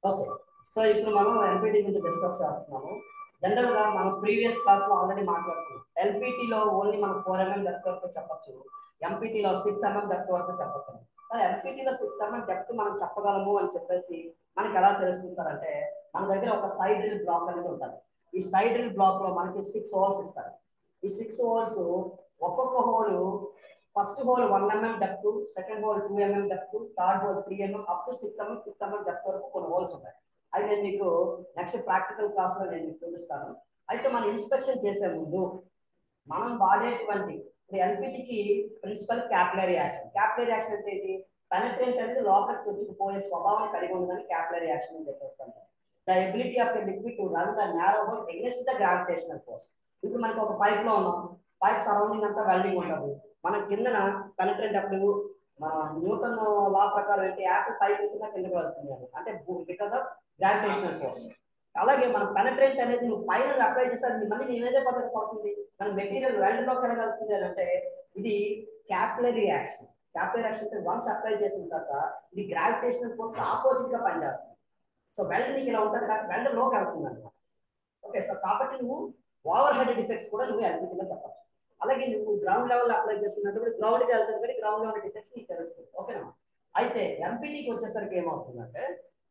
okay so ఇప్పుడు మనం LPT గురించి డిస్కస్ చేస్తున్నాము జనరల్ గా మనం ప్రీవియస్ క్లాస్ లో ఆల్రెడీ మాట్లాడుతున్నాం LPT లో ఓన్లీ మనం ఫోర్ ఎంఎం డెప్త్ వరకు చెప్పొచ్చు MPT లో సిక్స్ ఎంఎం డెప్త్ వరకు చెప్పచ్చు కానీ LPT లో సిక్స్ ఎంఎం డెప్త్ మనం చెప్పగలము అని చెప్పేసి మనకి ఎలా తెలుస్తుంది సార్ అంటే మన దగ్గర ఒక సైడ్ డ్రిల్ బ్లాక్ అనేది ఉంటుంది ఈ సైడ్ డ్రిల్ బ్లాక్ లో మనకి సిక్స్ హోల్స్ ఇస్తారు ఈ సిక్స్ హోల్స్ ఒక్కొక్క hole first hole one MM depth second hole two MM depth third hole three MM up to six MM six MM depth వరకు కొన్ని హోల్స్ ఉంటాయి అది నేను మీకు నెక్స్ట్ ప్రాక్టికల్ క్లాస్ లో నేను మీకు చూపిస్తాను అయితే మనం ఇన్స్పెక్షన్ చేసే ముందు మనం వాడేటువంటి ఇప్పుడు ఎల్పిటికి principle capillary action capillary action అంటే ఏంటి పెనట్రెంట్ అనేది లోపలికి చొచ్చుకుపోయే స్వభావం కలిగి ఉందని క్యాపిలరీ యాక్షన్ అని చెప్పేస్తాను the ability of a liquid to run the narrow hole against the gravitational force ఇప్పుడు మనకి ఒక పైప్ లో ఉన్నాం పైప్ సరౌండింగ్ అంతా వెల్డింగ్ ఉంటుంది మన కిందన పెనట్రెంట్ అప్పుడు మన న్యూటన్ లా ప్రకారం ఏంటి యాపిల్ పైప్ వేసినా కిందకి వెళ్తుంది అని అంటే బికాస్ ఆఫ్ గ్రావిటేషనల్ ఫోర్స్ అలాగే మన పెనట్రెంట్ అనేది నువ్వు పైన అప్లై చేస్తే అది మళ్ళీ నీ మీదే పద్ధతి పడుతుంది మన మెటీరియల్ వెల్డ్ లో కలగలుగుతుంది అని అంటే ఇది క్యాపిలరీ యాక్షన్ క్యాపిలరీ యాక్షన్ అంటే వన్స్ అప్లై చేసిన తర్వాత ఇది గ్రావిటేషనల్ ఫోర్స్ ఆపోజిట్ గా పనిచేస్తుంది సో వెల్డ్ నీకు ఇలా ఉంటుంది కాబట్టి వెల్డ్ లోకి వెళ్తుంది అనమాట ఓకే సో కాబట్టి నువ్వు ఓవర్ హెడ్ డిఫెక్ట్స్ కూడా నువ్వు ఎల్పిటీలో చెప్పచ్చు అలాగే నువ్వు గ్రౌండ్ లెవెల్ అప్లై చేస్తున్నప్పుడు గ్రౌండ్ కి వెళ్తుంది కాబట్టి గ్రౌండ్ లెవెల్ డిఫెక్ట్స్ నీకు తెలుస్తుంది ఓకేనా అయితే ఎంపీటీకి వచ్చేసరికి ఏమవుతుందంటే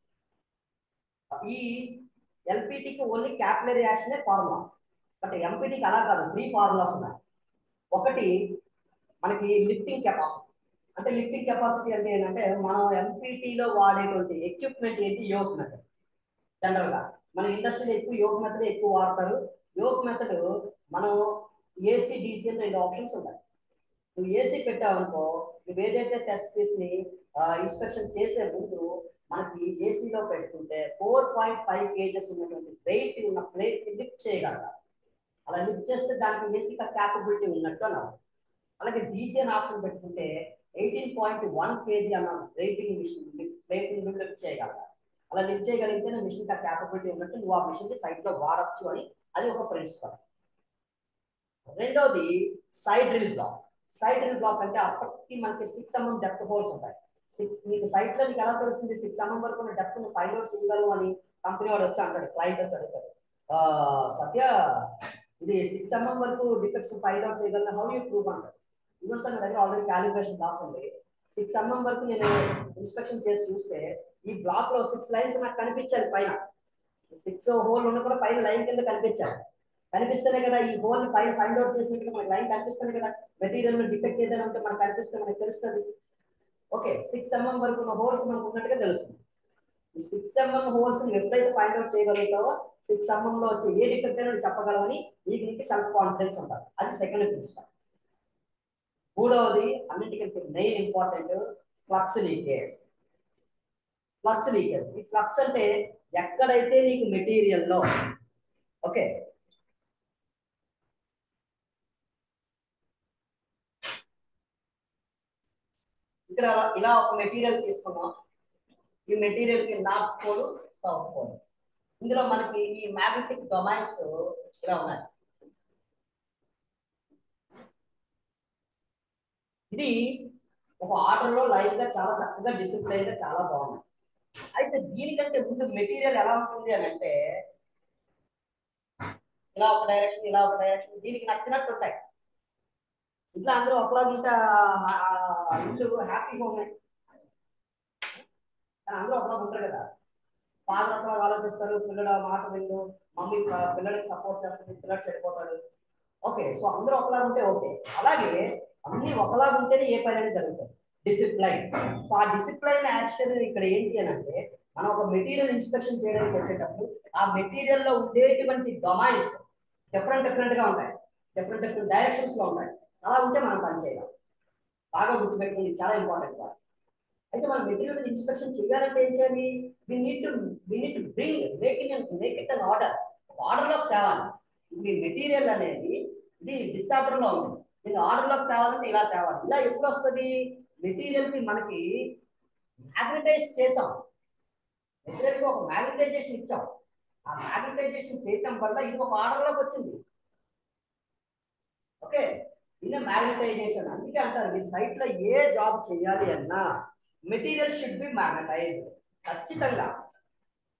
ఈ ఎల్పిటికి ఓన్లీ క్యాపిలరీ యాక్షనే ఫార్ములా బట్ ఎంపీటీకి అలా కాదు త్రీ ఫార్ములాస్ ఉన్నాయి ఒకటి మనకి లిఫ్టింగ్ కెపాసిటీ అంటే లిఫ్టింగ్ కెపాసిటీ అంటే ఏంటంటే మనం ఎంపీటీలో వాడేటువంటి ఎక్విప్మెంట్ ఏంటి యోగ్ మెథడ్ జనరల్ గా మన ఇండస్ట్రీలో ఎక్కువ యోగ్ మెథడ్ ఎక్కువ వాడతారు యోగ్ మెథడ్ మనం ఏసీ డీసీ అని రెండు ఆప్షన్స్ ఉంటాయి నువ్వు ఏసీ పెట్టావనుకో నువ్వు ఏదైతే టెస్ట్ పీస్ ని ఇన్స్పెక్షన్ చేసే ముందు మనకి ఏసీలో పెట్టుకుంటే ఫోర్ పాయింట్ ఫైవ్ కేజెస్ ఉన్నటువంటి వెయిట్ ఉన్న ప్లేట్ లిఫ్ట్ చేయగలగా అలా లిఫ్ట్ చేస్తే దానికి ఏసీ క్యాపబిలిటీ ఉన్నట్టు అన్నారు అలాగే డీసీ అని ఆప్షన్ పెట్టుకుంటే ఎయిటీన్ పాయింట్ వన్ కేజీ అన్న వెయిటింగ్ మిషన్ ప్లేట్ లిఫ్ట్ చేయగలగా అలా లిఫ్ట్ చేయగలిగితే మిషన్ క్యాపబిలిటీ ఉన్నట్టు నువ్వు ఆ మిషన్ సైట్ లో వాడచ్చు అని అది ఒక ప్రిన్సిపల్ రెండోది side drill block side drill block అంటే అప్పటికి మనకి సిక్స్ ఎంఎం డెప్త్ హోల్స్ ఉంటాయి సిక్స్ నీకు సైట్ లో నీకు ఎలా తెలుస్తుంది సిక్స్ ఎంఎం వరకు ఉన్న డెప్త్ నువ్వు ఫైండ్ అవుట్ చేయగలవు అని కంపెనీ వాడు వచ్చి అంటాడు క్లయింట్ వచ్చి అడుగుతాడు సత్య ఇది సిక్స్ ఎంఎం వరకు డిఫెక్ట్స్ ఫైండ్ అవుట్ చేయగలను హౌ యూ ప్రూవ్ అంటాడు ఇవ్వండి సార్ నా దగ్గర ఆల్రెడీ క్యాలిబ్రేషన్ బ్లాక్ ఉంది సిక్స్ ఎంఎం వరకు నేను ఇన్స్పెక్షన్ చేసి చూస్తే ఈ బ్లాక్ లో సిక్స్ లైన్స్ నాకు కనిపించాలి పైన సిక్స్ హోల్ ఉన్న కూడా పైన లైన్ కింద కనిపించాలి కనిపిస్తేనే కదా ఈ హోల్ పైన ఫైండ్ అవుట్ చేసినట్టుగా మనకి లైన్ కనిపిస్తుంది కదా మెటీరియల్ డిఫెక్ట్ ఏదైనా ఉంటే మనకు కనిపిస్తే మనకు తెలుస్తుంది ఓకే సిక్స్ ఎంఎం వరకు ఉన్న హోల్స్ మనకు ఉన్నట్టుగా తెలుస్తుంది ఈ సిక్స్ ఎంఎం హోల్స్ ఎప్పుడైతే ఫైండ్ అవుట్ చేయగలుగుతావో సిక్స్ ఎంఎం లో వచ్చే ఏ డిఫెక్ట్ అయినా చెప్పగలవని నీకు నీకు సెల్ఫ్ కాన్ఫిడెన్స్ ఉంటుంది అది సెకండ్ ప్రిన్సిపల్ మూడవది అన్నిటికంటే main important flux leakage flux leakage ఈ ఫ్లక్స్ అంటే ఎక్కడైతే నీకు మెటీరియల్లో ఓకే ఇక్కడ ఇలా ఒక మెటీరియల్ తీసుకున్నాం ఈ మెటీరియల్ కి నార్త్ పోల్ సౌత్ పోల్ ఇందులో మనకి ఈ మ్యాగ్నెటిక్ డొమైన్స్ ఇలా ఉన్నాయి ఇది ఒక ఆర్డర్ లో లైన్ గా చాలా చక్కగా డిసిప్లైన్ గా చాలా బాగుంది అయితే దీనికంటే ముందు మెటీరియల్ ఎలా ఉంటుంది అని అంటే ఇలా ఒక డైరెక్షన్ ఇలా ఒక డైరెక్షన్ దీనికి నచ్చినట్టు ఉంటాయి ఇట్లా అందరూ ఒకలా ఉంటే ఇల్లు హ్యాపీగా ఉన్నాయి కానీ అందరూ ఒకలా ఉంటారు కదా ఫాదర్ ఒకలా ఆలోచిస్తారు పిల్లడు మాట విందు మమ్మీ పిల్లడికి సపోర్ట్ చేస్తుంది పిల్లడు చెడిపోతాడు ఓకే సో అందరూ ఒకలా ఉంటే ఓకే అలాగే అన్ని ఒకలా ఉంటేనే ఏ పని అనేది జరుగుతుంది డిసిప్లైన్ సో ఆ డిసిప్లైన్ యాక్షన్ ఇక్కడ ఏంటి అని అంటే మనం ఒక మెటీరియల్ ఇన్స్పెక్షన్ చేయడానికి వచ్చేటప్పుడు ఆ మెటీరియల్ లో ఉండేటువంటి డొమైన్స్ డిఫరెంట్ డిఫరెంట్ గా ఉంటాయి డిఫరెంట్ డిఫరెంట్ డైరెక్షన్స్ లో ఉంటాయి అలా ఉంటే మనం పని చేయగలం బాగా గుర్తుపెట్టుకుంది చాలా ఇంపార్టెంట్ పాయింట్ అయితే మనం మెటీరియల్ ఇన్స్పెక్షన్ చేయాలంటే ఏం చేయాలి we need to we need to bring make it make it in order order లోకి తేవాలి ఈ మెటీరియల్ అనేది ఇది డిసార్డర్ లో ఉంది దీన్ని ఆర్డర్ లోకి తేవాలంటే ఇలా తేవాలి ఇలా ఎప్పుడు వస్తుంది మెటీరియల్ కి మనకి మ్యాగ్నటైజ్ చేసాం మెటీరియల్ కి ఒక మ్యాగ్నటైజేషన్ ఇచ్చాం ఆ మ్యాగ్నటైజేషన్ చేయటం వల్ల ఇది ఒక ఆర్డర్ లోకి వచ్చింది ఓకే ఇది మ్యాగ్నటైజేషన్ అందుకే అంటారు మీరు సైట్ లో ఏ జాబ్ చేయాలి అన్నా మెటీరియల్ షుడ్ బి మ్యాగ్నటైజ్డ్ ఖచ్చితంగా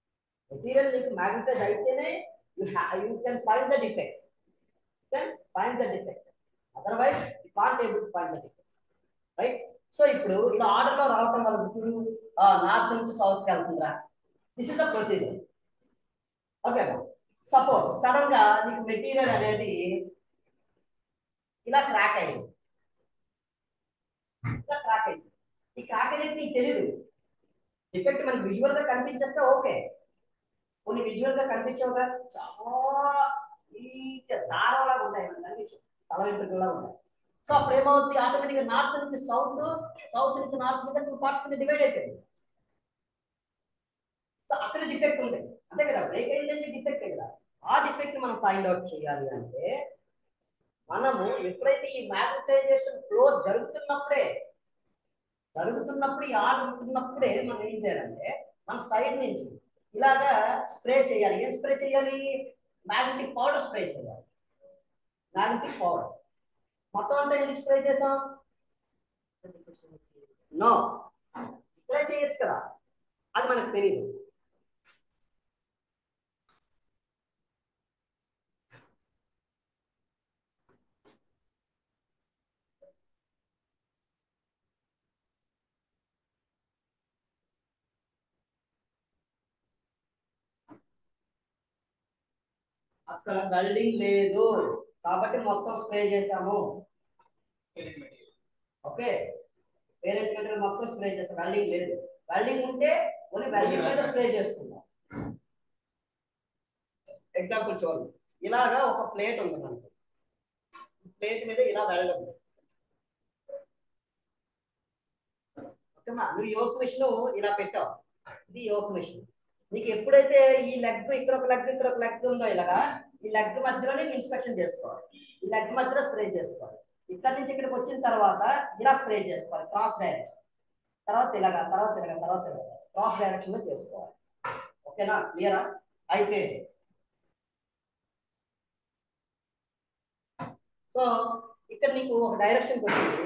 మెటీరియల్ నీకు మ్యాగ్నటైజ్ అయితేనే you you can find the defects can find the defect otherwise you can't able to find the defects right so ఇప్పుడు ఇలా ఆర్డర్ లో రావటం వల్ల ఇప్పుడు నార్త్ నుంచి సౌత్ కి వెళ్తుందా this is the procedure okay suppose sudden గా నీకు మెటీరియల్ అనేది ఇలా క్రాక్ అయింది ఇలా క్రాక్ అయింది ఈ క్రాక్ అనేది నీకు తెలియదు డిఫెక్ట్ మనకి విజువల్ గా కనిపించేస్తే ఓకే కొన్ని విజువల్ గా కనిపించవుగా చాలా నీట్ దారంలాగా ఉంటాయి మనకి కనిపించవు తల వెంట్రుకలా ఉంటాయి సో అప్పుడు ఏమవుతుంది ఆటోమేటిక్ గా నార్త్ నుంచి సౌత్ సౌత్ నుంచి నార్త్ మీద టూ పార్ట్స్ కింద డివైడ్ అయిపోయింది సో అక్కడ డిఫెక్ట్ ఉంది అంతే కదా బ్రేక్ అయిందంటే డిఫెక్ట్ కదా ఆ డిఫెక్ట్ మనం ఫైండ్ అవుట్ చేయాలి అంటే మనము ఎప్పుడైతే ఈ మ్యాగ్నటైజేషన్ ఫ్లో జరుగుతున్నప్పుడే జరుగుతున్నప్పుడు ఈ ఆర్డర్ ఉంటున్నప్పుడే మనం ఏం చేయాలంటే మన సైడ్ నుంచి ఇలాగా స్ప్రే చేయాలి ఏం స్ప్రే చేయాలి మ్యాగ్నెటిక్ పౌడర్ స్ప్రే చేయాలి మ్యాగ్నెటిక్ పౌడర్ మొత్తం అంతా ఎందుకు స్ప్రే చేసాం నో స్ప్రే చేయొచ్చు కదా అది మనకు తెలియదు అక్కడ వెల్డింగ్ లేదు కాబట్టి మొత్తం స్ప్రే చేసాము ఓకే పేరెంట్ మెటీరియల్ మొత్తం స్ప్రే చేస్తాం వెల్డింగ్ లేదు వెల్డింగ్ ఉంటే ఓన్లీ వెల్డింగ్ మీద స్ప్రే చేసుకుందాం ఎగ్జాంపుల్ చూడండి ఇలాగా ఒక ప్లేట్ ఉంది మనకి ప్లేట్ మీద ఇలా వెల్డ్ ఉంది ఓకేమా నువ్వు యోక్ మిషన్ ఇలా పెట్టావు ఇది యోక్ మిషన్ నీకు ఎప్పుడైతే ఈ లెగ్ ఇక్కడ ఒక లెగ్ ఇక్కడ ఒక లెగ్ ఉందో ఇలాగా ఈ లెగ్ మధ్యలో నీకు ఇన్స్పెక్షన్ చేసుకోవాలి ఈ లెగ్ మధ్యలో స్ప్రే చేసుకోవాలి ఇక్కడ నుంచి ఇక్కడికి వచ్చిన తర్వాత ఇలా స్ప్రే చేసుకోవాలి క్రాస్ డైరెక్షన్ తర్వాత ఇలాగా తర్వాత ఇలాగా తర్వాత ఇలాగా క్రాస్ డైరెక్షన్ లో చేసుకోవాలి ఓకేనా క్లియరా అయితే సో ఇక్కడ నీకు ఒక డైరెక్షన్ వచ్చింది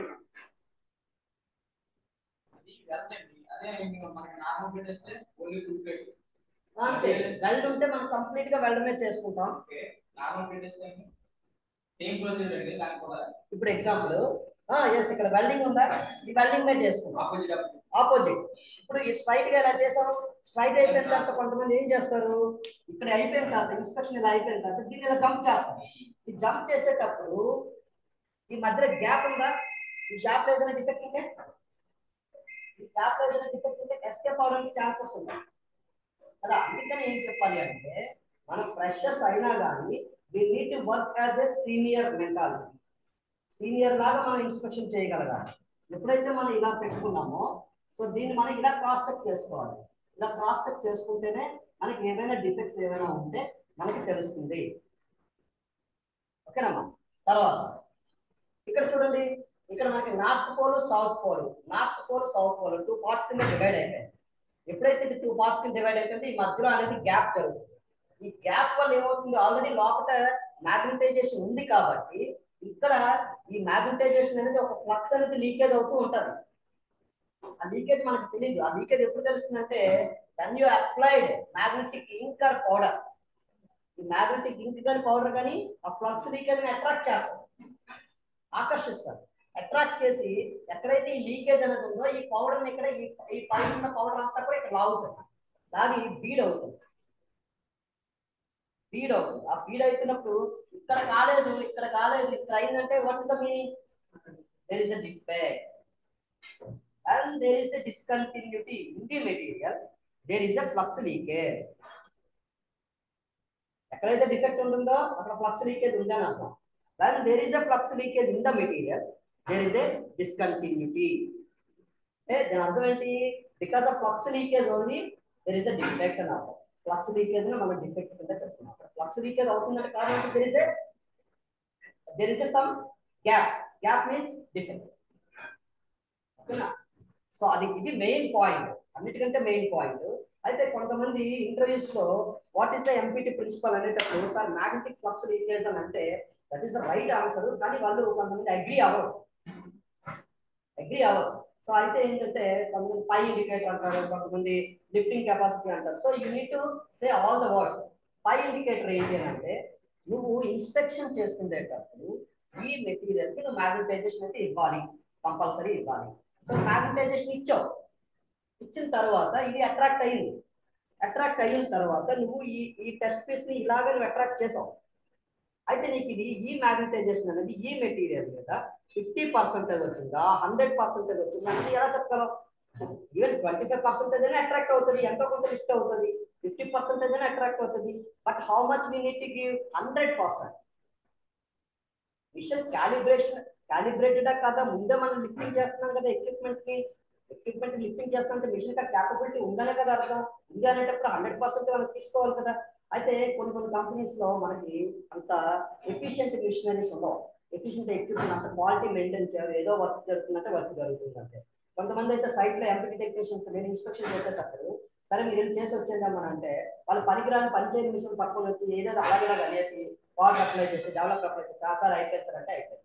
అదే మనకి నార్మల్ పెట్టేస్తే ఓన్లీ ఫుల్ ప్లేట్ అంతే వెల్డ్ ఉంటే మనం కంప్లీట్ గా వెల్డ్ మీద చేసుకుంటాం ఓకే నార్మల్ పెట్టేస్తే సేమ్ ప్రొసీజర్ అండి దానికి కూడా ఇప్పుడు ఎగ్జాంపుల్ ఎస్ ఇక్కడ వెల్డింగ్ ఉందా ఈ వెల్డింగ్ మీద చేసుకుంటాం ఆపోజిట్ ఆపోజిట్ ఇప్పుడు ఈ స్ట్రైట్ గా ఎలా చేసాం స్ట్రైట్ అయిపోయిన తర్వాత కొంతమంది ఏం చేస్తారు ఇక్కడ అయిపోయిన తర్వాత ఇన్స్పెక్షన్ ఇలా అయిపోయిన తర్వాత దీన్ని ఇలా జంప్ చేస్తారు ఈ జంప్ చేసేటప్పుడు ఈ మధ్యలో గ్యాప్ ఉందా ఈ గ్యాప్ ఏదైనా డిఫెక్ట్ ఉంటే ఈ గ్యాప్ ఏదైనా డిఫెక్ట్ ఉంటే ఎస్కేప్ అవడానికి ఛాన్సెస్ ఉన్నాయి అలా అందుకని ఏం చెప్పాలి అంటే మనం ఫ్రెషర్స్ అయినా కానీ we need to work as a senior mentality senior లాగా మనం ఇన్స్పెక్షన్ చేయగలగాలి ఎప్పుడైతే మనం ఇలా పెట్టుకున్నామో సో దీన్ని మనం ఇలా క్రాస్ చెక్ చేసుకోవాలి ఇలా క్రాస్ చెక్ చేసుకుంటేనే మనకి ఏమైనా డిఫెక్ట్స్ ఏమైనా ఉంటే మనకి తెలుస్తుంది ఓకేనమ్మా తర్వాత ఇక్కడ చూడండి ఇక్కడ మనకి north pole south pole north pole south pole two parts కింద డివైడ్ అయిపోయింది ఎప్పుడైతే ఇది టూ పార్ట్స్ కింద డివైడ్ అయిపోయింది ఈ మధ్యలో అనేది గ్యాప్ జరుగుతుంది ఈ గ్యాప్ వల్ల ఏమవుతుంది ఆల్రెడీ లోపల మ్యాగ్నటైజేషన్ ఉంది కాబట్టి ఇక్కడ ఈ మ్యాగ్నటైజేషన్ అనేది ఒక ఫ్లక్స్ అనేది లీకేజ్ అవుతూ ఉంటది ఆ లీకేజ్ మనకు తెలియదు ఆ లీకేజ్ ఎప్పుడు తెలుస్తుందంటే when you applied magnetic ink or powder ఈ మ్యాగ్నెటిక్ ఇంక్ కానీ పౌడర్ కానీ ఆ ఫ్లక్స్ లీకేజ్ ని అట్రాక్ట్ చేస్తారు ఆకర్షిస్తారు అట్రాక్ట్ చేసి ఎక్కడైతే ఈ లీకేజ్ అనేది ఉందో ఈ పౌడర్ ని ఇక్కడ ఈ- ఈ పైన ఉన్న పౌడర్ అంతా కూడా ఇక్కడ లాగుతుంది లాగి బీడ్ అవుతుంది బీడ్ అవుతుంది ఆ బీడ్ అవుతున్నప్పుడు ఇక్కడ కాలేదు ఇక్కడ కాలేదు ఇక్కడ అయిందంటే what is the meaning there is a defect and there is a discontinuity in the material there is a flux leakage ఎక్కడైతే డిఫెక్ట్ ఉంటుందో అక్కడ ఫ్లక్స్ లీకేజ్ ఉందని అర్థం when there is a flux leakage in the material there is a discontinuity ఏ దాని అర్థం ఏంటి because of flux leakage only there is a defect అని అర్థం ఫ్లక్స్ లీకేజ్ ని మనం డిఫెక్ట్ కింద చెప్తున్నాం ఫ్లక్స్ లీకేజ్ అవుతుందంటే కారణం there is a there is a some gap gap means defect ఓకేనా సో అది ఇది మెయిన్ పాయింట్ అన్నిటికంటే మెయిన్ పాయింట్ అయితే కొంతమంది ఇంటర్వ్యూస్ లో what is the MPT principle అనేటప్పుడు సార్ మ్యాగ్నెటిక్ ఫ్లక్స్ లీకేజ్ అని అంటే that is the right answer కానీ వాళ్ళు కొంతమంది అగ్రి అవ్వరు అగ్రి అవ్వదు సో అయితే ఏంటంటే కొంతమంది పై ఇండికేటర్ అంటారు కొంతమంది లిఫ్టింగ్ కెపాసిటీ అంటారు so you need to say all the words pie indicator ఏంటి అని అంటే నువ్వు ఇన్స్పెక్షన్ చేస్తుండేటప్పుడు ఈ మెటీరియల్ కి నువ్వు మ్యాగ్నటైజేషన్ అయితే ఇవ్వాలి కంపల్సరీ ఇవ్వాలి సో మ్యాగ్నటైజేషన్ ఇచ్చావు ఇచ్చిన తర్వాత ఇది అట్రాక్ట్ అయింది అట్రాక్ట్ అయిన తర్వాత నువ్వు ఈ ఈ టెస్ట్ పీస్ ని ఇలాగే నువ్వు అట్రాక్ట్ చేసావు అయితే నీకు ఇది ఈ మ్యాగ్నటైజేషన్ అనేది ఈ మెటీరియల్ మీద ఫిఫ్టీ పర్సెంటేజ్ వచ్చిందా హండ్రెడ్ పర్సెంటేజ్ వచ్చిందా అనేది ఎలా చెప్పగలవు ఈవెన్ ట్వంటీ ఫైవ్ పర్సెంటేజ్ అయినా అట్రాక్ట్ అవుతుంది ఎంతో కొంత లిఫ్ట్ అవుతుంది ఫిఫ్టీ పర్సెంటేజ్ అయినా అట్రాక్ట్ అవుతుంది but how much we need to give hundred percent machine calibration క్యాలిబ్రేటెడా కాదా ముందే మనం లిఫ్టింగ్ చేస్తున్నాం కదా ఎక్విప్మెంట్ కి ఎక్విప్మెంట్ లిఫ్టింగ్ చేస్తామంటే మిషన్ క్యాపబిలిటీ ఉందనే కదా అర్థం ఉంది అనేటప్పుడు హండ్రెడ్ పర్సెంట్ మనం తీసుకోవాలి కదా అయితే కొన్ని కొన్ని కంపెనీస్ లో మనకి అంత ఎఫిషియెంట్ మిషనరీస్ ఉండవు ఎఫిషియెంట్ ఎక్విప్మెంట్ అంత క్వాలిటీ మెయింటైన్ చేయరు ఏదో వర్క్ జరుగుతుందంటే వర్క్ జరుగుతుంది అంటే కొంతమంది అయితే సైట్ లో ఎంపీ టెక్నీషియన్స్ నేను ఇన్స్పెక్షన్ చేసేటప్పుడు సరే మీరు వెళ్ళి చేసి వచ్చేద్దామని అంటే వాళ్ళు పనికిరాని పనిచేయని మిషన్ పట్టుకొని వచ్చి ఏదో అలాగే అనేసి వాటర్ అప్లై చేసి డెవలప్ అప్లై చేసి ఆ సార్ అయిపోయింది సార్ అంటే అయిపోయింది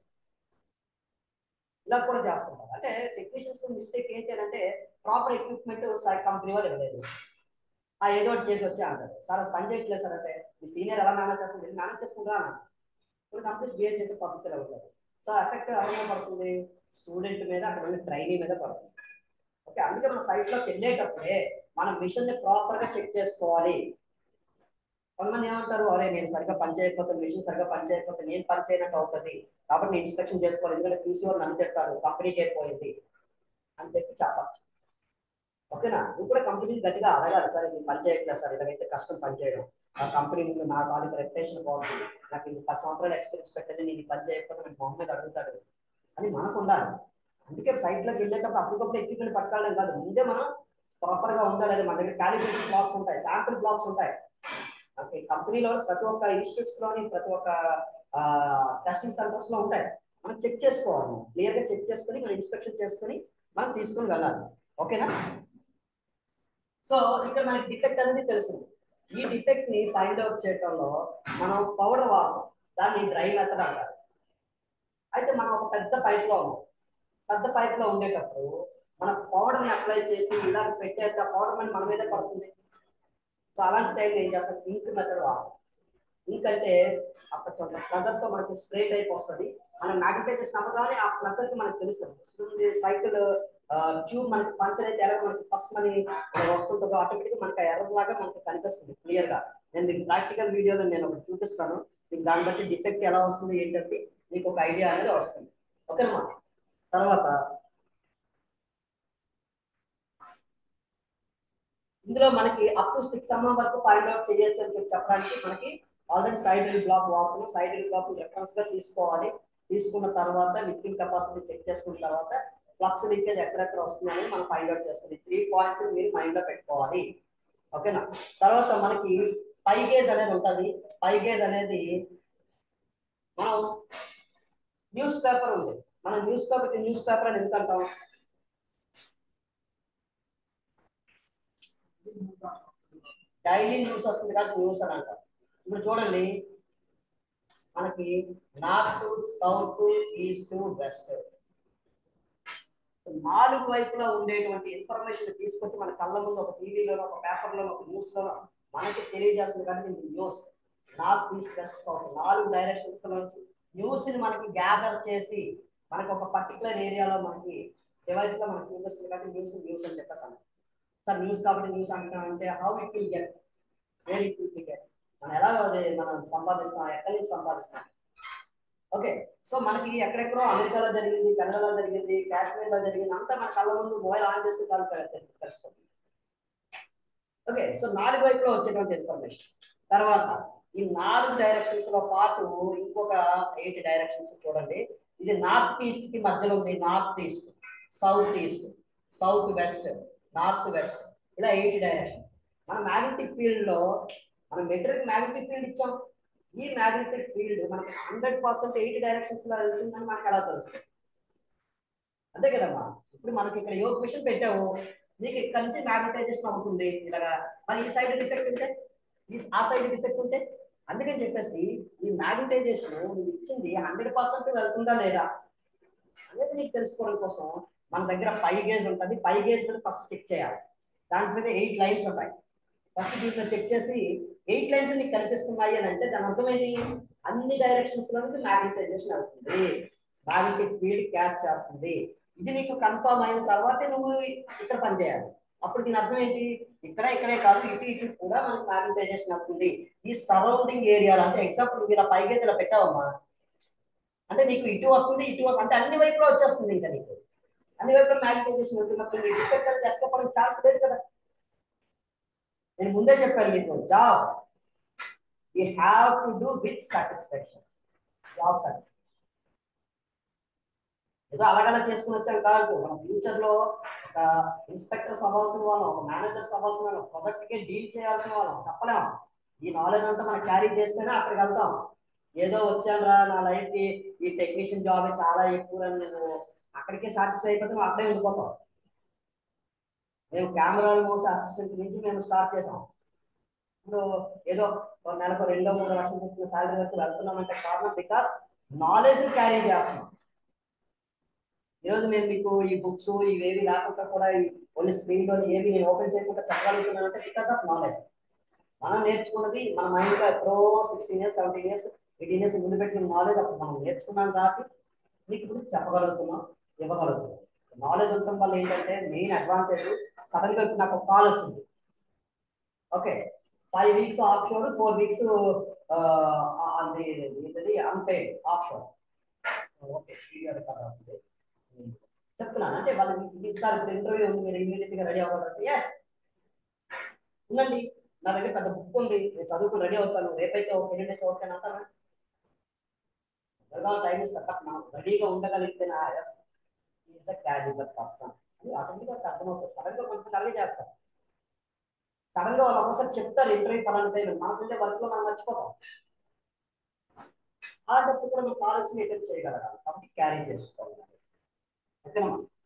ఇలా కూడా చేస్తుంటారు అంటే టెక్నీషియన్స్ మిస్టేక్ ఏంటి అని అంటే ప్రాపర్ ఎక్విప్మెంట్ కంపెనీ వాళ్ళు ఇవ్వలేదు ఆ ఏదో ఒకటి చేసి వచ్చే అంటారు సార్ అది పని చేయట్లేదు సార్ అంటే మీ సీనియర్ ఎలా మేనేజ్ చేస్తుంది మీరు మేనేజ్ చేసుకుంటారా అన్నారు ఇప్పుడు కంపెనీస్ బిహేవ్ చేసే పద్ధతులు అవుతారు సో ఎఫెక్ట్ ఎవరి మీద పడుతుంది స్టూడెంట్ మీద అక్కడ ఉన్న ట్రైనీ మీద పడుతుంది ఓకే అందుకే మన సైట్ లోకి వెళ్ళేటప్పుడే మనం మిషన్ ని ప్రాపర్ గా చెక్ చేసుకోవాలి కొంతమంది ఏమంటారు అరే నేను సరిగ్గా పని చేయకపోతే మిషన్ సరిగ్గా పని చేయకపోతే నేను పని చేయనట్టు అవుతుంది కాబట్టి నేను ఇన్స్పెక్షన్ చేసుకోవాలి ఎందుకంటే క్యూసీ వాళ్ళు నన్ను తిడతారు కంపెనీకి అయిపోయింది అని చెప్పి చెప్పచ్చు ఓకేనా నువ్వు కూడా కంపెనీ గట్టిగా అడగాలి సార్ ఇది పని చేయట్లేదు సార్ ఇలాగైతే కష్టం పని చేయడం ఆ కంపెనీ ముందు నా తాలూకు రెప్యుటేషన్ బాగుంటుంది నాకు ఇది పది సంవత్సరాలు ఎక్స్పీరియన్స్ పెట్టండి నేను ఈ పని చేయకపోతే నాకు మొహం మీద అడుగుతాడు అని మనకు ఉండాలి అందుకే సైట్ లోకి వెళ్ళేటప్పుడు అప్పటికప్పుడు ఎక్విప్మెంట్ పట్టుకోవడం కాదు ముందే మనం ప్రాపర్ గా ఉందా లేదా మన దగ్గర క్యాలిబ్రేషన్ బ్లాక్స్ ఉంటాయి శాంపుల్ బ్లాక్స్ ఉంటాయి ఓకే కంపెనీలో ప్రతి ఒక్క ఇన్స్టిట్యూట్స్ లోని ప్రతి ఒక్క టెస్టింగ్ సెంటర్స్ లో ఉంటాయి మనం చెక్ చేసుకోవాలి క్లియర్ గా చెక్ చేసుకుని మనం ఇన్స్పెక్షన్ చేసుకుని మనం తీసుకుని వెళ్ళాలి ఓకేనా సో ఇక్కడ మనకి డిఫెక్ట్ అనేది తెలిసింది ఈ డిఫెక్ట్ ని ఫైండ్ అవుట్ చేయడంలో మనం పౌడర్ వాడతాం దాన్ని డ్రై మెథడ్ అంటారు అయితే మనం ఒక పెద్ద పైప్ లో ఉన్నాం పెద్ద పైప్ లో ఉండేటప్పుడు మన పౌడర్ ని అప్లై చేసి ఇలా పెట్టేస్తే ఆ పౌడర్ మన మన మీదే పడుతుంది సో అలాంటి టైంలో ఏం చేస్తాం ఇంక్ మెథడ్ వాడతాం ఇంక్ అంటే అక్కడ ప్రెజర్ తో మనకి స్ప్రే టైప్ వస్తుంది మనం మ్యాగ్నటైజేషన్ అవ్వగానే ఆ ప్రెజర్ కి మనకు తెలుస్తుంది సైకిల్ ట్యూబ్ మనకి పంచర్ అయితే ఎలా మనకి ఫస్ట్ మనీ వస్తుంటుందో ఆటోమేటిక్ మనకి ఎర్ర లాగా మనకి కనిపిస్తుంది క్లియర్ గా నేను మీకు ప్రాక్టికల్ వీడియోలో నేను ఒకటి చూపిస్తాను మీకు దాన్ని బట్టి డిఫెక్ట్ ఎలా వస్తుంది ఏంటంటే మీకు ఒక ఐడియా అనేది వస్తుంది ఓకేనమ్మా తర్వాత ఇందులో మనకి అప్ టు సిక్స్ ఎంఎం వరకు ఫైండ్ అవుట్ చేయొచ్చు అని చెప్పి చెప్పడానికి మనకి ఆల్రెడీ సైడ్ రిల్ బ్లాక్ వాడుతున్నాం సైడ్ రిల్ బ్లాక్ రెఫరెన్స్ గా తీసుకోవాలి తీసుకున్న తర్వాత లిఫ్టింగ్ కెపాసిటీ చెక్ చేసుకున్న తర్వాత ఫ్లక్స్ లీకేజ్ ఎక్కడెక్కడ వస్తుందని మనం ఫైండ్ అవుట్ చేసుకుంది త్రీ పాయింట్స్ మీరు మైండ్ లో పెట్టుకోవాలి ఓకేనా తర్వాత మనకి పై గేజ్ అనేది ఉంటుంది పై గేజ్ అనేది మనం న్యూస్ పేపర్ ఉంది మనం న్యూస్ పేపర్ న్యూస్ పేపర్ అని ఎందుకు అంటాం డైలీ న్యూస్ వస్తుంది కాబట్టి న్యూస్ అని అంటాం ఇప్పుడు చూడండి మనకి నార్త్ సౌత్ ఈస్ట్ వెస్ట్ నాలుగు వైపులా ఉండేటువంటి ఇన్ఫర్మేషన్ తీసుకొచ్చి మన కళ్ళ ముందు ఒక టీవీలోనో ఒక పేపర్లోనో ఒక న్యూస్ లోనో మనకి తెలియజేస్తుంది కానీ ఇది news north east west south నాలుగు డైరెక్షన్స్ నుంచి న్యూస్ ని మనకి గ్యాదర్ చేసి మనకి ఒక పర్టికులర్ ఏరియాలో మనకి డివైస్ లో మనకి చూపిస్తుంది కాబట్టి న్యూస్ న్యూస్ అని చెప్పేసి అన్నాం సార్ న్యూస్ కాబట్టి న్యూస్ అంటున్నాం అంటే how it will get where it will get మనం ఎలా అది మనం సంపాదిస్తాం ఎక్కడి నుంచి సంపాదిస్తాం ఓకే సో మనకి ఎక్కడెక్కడో అమెరికాలో జరిగింది కెనడాలో జరిగింది కాశ్మీర్ లో జరిగింది అంతా మన కళ్ళ ముందు మొబైల్ ఆన్ చేస్తే చాలు తెలుస్తుంది ఓకే సో నాలుగు వైపులో వచ్చేటువంటి ఇన్ఫర్మేషన్ తర్వాత ఈ నాలుగు డైరెక్షన్స్ లో పాటు ఇంకొక ఎయిట్ డైరెక్షన్స్ చూడండి ఇది నార్త్ ఈస్ట్ కి మధ్యలో ఉంది north east south east south west north west ఇలా ఎయిట్ డైరెక్షన్ మన మ్యాగ్నెటిక్ ఫీల్డ్ లో మనం మెటీరియల్ మ్యాగ్నెటిక్ ఫీల్డ్ ఇచ్చాం ఈ మ్యాగ్నెటిక్ ఫీల్డ్ మనకి హండ్రెడ్ పర్సెంట్ ఎయిట్ డైరెక్షన్స్ లో వెళ్తుందని మనకు ఎలా తెలుసు అంతే కదమ్మా ఇప్పుడు మనకి ఇక్కడ యోగ మిషన్ పెట్టావు నీకు ఇక్కడ నుంచి మ్యాగ్నటైజేషన్ అవుతుంది ఇలాగా మరి ఈ సైడ్ డిఫెక్ట్ ఉంటే ఈ ఆ సైడ్ డిఫెక్ట్ ఉంటే అందుకని చెప్పేసి ఈ మ్యాగ్నటైజేషన్ నువ్వు ఇచ్చింది హండ్రెడ్ పర్సెంట్ వెళ్తుందా లేదా అనేది నీకు తెలుసుకోవడం కోసం మన దగ్గర పై గేజ్ ఉంటుంది పై గేజ్ మీద ఫస్ట్ చెక్ చేయాలి దాంట్ మీద ఎయిట్ లైన్స్ ఉంటాయి ఫస్ట్ దీంట్లో చెక్ చేసి ఎయిట్ లైన్స్ నీకు కనిపిస్తున్నాయి అని అంటే దాని అర్థం ఏంటి అన్ని డైరెక్షన్స్ లో నుంచి మ్యాగ్నటైజేషన్ అవుతుంది మ్యాగ్నెటిక్ ఫీల్డ్ క్యాచ్ చేస్తుంది ఇది నీకు కన్ఫర్మ్ అయిన తర్వాతే నువ్వు ఇక్కడ పనిచేయాలి అప్పుడు దీని అర్థం ఏంటి ఇక్కడ ఇక్కడే కాదు ఇటు ఇటు కూడా మనకి మ్యాగ్నటైజేషన్ అవుతుంది ఈ సరౌండింగ్ ఏరియాలో అంటే ఎగ్జాంపుల్ నువ్వు ఇలా పైకి ఇలా పెట్టావమ్మా అంటే నీకు ఇటు వస్తుంది ఇటు వస్తుంది అంటే అన్ని వైపులో వచ్చేస్తుంది ఇంకా నీకు అన్ని వైపులో మ్యాగ్నటైజేషన్ అవుతున్నప్పుడు నీకు డిఫెక్ట్ చేసుకోవడం ఛాన్స్ లేదు కదా నేను ముందే చెప్పాను మీకు job you have to do with satisfaction job satisfaction ఏదో అలాగలా చేసుకుని వచ్చాం కాదు మన ఫ్యూచర్ లో ఒక ఇన్స్పెక్టర్స్ అవ్వాల్సిన వాళ్ళం ఒక మేనేజర్స్ అవ్వాల్సిన వాళ్ళం ప్రొజెక్ట్ కి డీల్ చేయాల్సిన వాళ్ళం చెప్పలేము ఈ నాలెడ్జ్ అంతా మనం క్యారీ చేస్తేనే అక్కడికి వెళ్తాం ఏదో వచ్చానురా నా లైఫ్ కి ఈ టెక్నీషియన్ జాబ్ చాలా ఎక్కువ అని నువ్వు అక్కడికే సాటిస్ఫై అయిపోతే నువ్వు అక్కడే ఉండిపోతావు మేము కెమెరాలు మోసే అసిస్టెంట్ నుంచి మేము స్టార్ట్ చేసాం ఇప్పుడు ఏదో ఒక నెలకు రెండో మూడు లక్షలు వచ్చిన శాలరీ వరకు వెళ్తున్నామంటే కారణం బికాస్ నాలెడ్జ్ క్యారీ చేస్తున్నాం ఈరోజు నేను మీకు ఈ బుక్స్ ఇవేవి లేకుండా కూడా ఓన్లీ స్క్రీన్ లో ఏవి నేను ఓపెన్ చేయకుండా చెప్పగలుగుతున్నాను అంటే బికాస్ ఆఫ్ నాలెడ్జ్ మనం నేర్చుకున్నది మన మైండ్ లో ఎప్పుడో sixteen years seventeen years eighteen years ముందు పెట్టిన నాలెడ్జ్ అప్పుడు మనం నేర్చుకున్నాం కాబట్టి మీకు ఇప్పుడు చెప్పగలుగుతున్నాం ఇవ్వగలుగుతున్నాం నాలెడ్జ్ ఉండటం వల్ల ఏంటంటే మెయిన్ అడ్వాంటేజ్ సడన్ గా ఇప్పుడు నాకు ఒక కాల్ వచ్చింది okay five weeks offshore four weeks అది ఏంటది unpaid offshore okay clear కదా ఉంది చెప్తున్నాను అంటే వాళ్ళు ఈసారి ఇప్పుడు ఇంటర్వ్యూ ఉంది మీరు ఇమీడియట్ గా రెడీ అవ్వాలంటే ఎస్ ఉందండి నా దగ్గర పెద్ద బుక్ ఉంది నేను చదువుకుని రెడీ అవుతాను రేపైతే ఓకే ఎల్లుండైతే ఓకే అని అంటారా టైం ఇస్తా బట్ మనం రెడీగా ఉండగలిగితే నా yes is a calibre person అని ఆటోమేటిక్గా అర్థమవుతుంది సడన్ గా కొంచెం అలాగే చేస్తారు సడన్ గా వాళ్ళు ఒకసారి చెప్తారు ఇంటర్వ్యూ పలానా టైం మనకుండే వర్క్ లో మనం మర్చిపోతాం అలాంటప్పుడు కూడా మనం ఆలోచన అటెంప్ట్ చేయగలగాలి కాబట్టి క్యారీ చేసుకోవాలి ఓకేనా